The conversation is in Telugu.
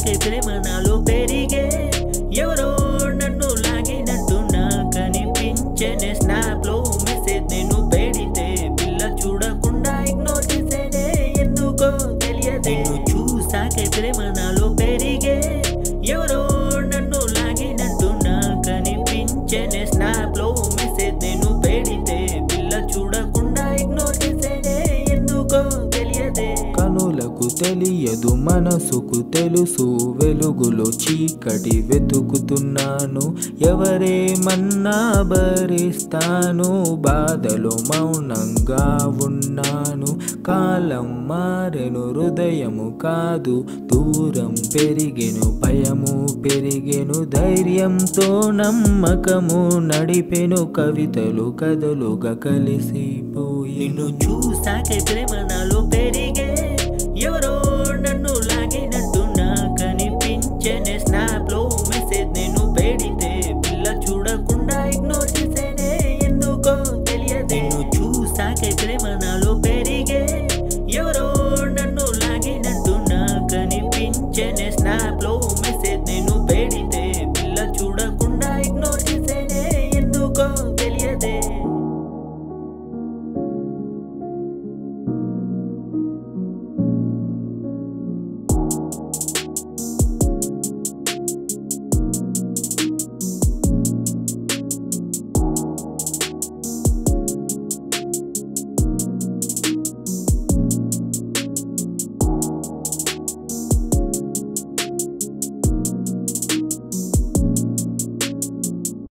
చూసాకే ప్రేమ నాలో పెరిగే ఎవరో నన్ను లాగినట్టు నాకు అనిపించేనే స్నాప్ లో మెసేజ్ నేను పెడితే పిల్ల చూడకుండా ఇగ్నోర్ చేసేనే ఎందుకో తెలియదే నిన్ను చూసాకే ప్రేమ నాలో పెరిగే ఎవరో నన్ను లాగినట్టు నాకు అనిపించేనే స్నాప్ లో మెసేజ్ నేను పెడితే పిల్ల చూడకుండా ఇగ్నోర్ చేసేనే ఎందుకో తెలియదే కనులకు తెలియదు మనసుకు తెలుసు వెలుగులో చీకటి వెతుకుతున్నాను ఎవరేమన్నా భరిస్తాను బాధలో మౌనంగా ఉన్నాను కాలం మారెను హృదయము కాదు దూరం పెరిగెను భయము పెరిగెను ధైర్యంతో నమ్మకము నడిపెను కవితలు కథలుగా కలిసిపోయి నిన్ను చూసాకే ప్రేమ నాలో పెరిగే ఎవరో నన్ను లాగినట్టు నాకు అనిపించేనే స్నాప్ లో మెసేజ్ నేను పెడితే పిల్ల చూడకుండా ఇగ్నోర్ చేసేనే ఎందుకో తెలియదే నిన్ను చూసాకే ప్రేమ నాలో పెరిగే ఎవరో నన్ను లాగినట్టు నాకు అనిపించేనే స్నాప్ లో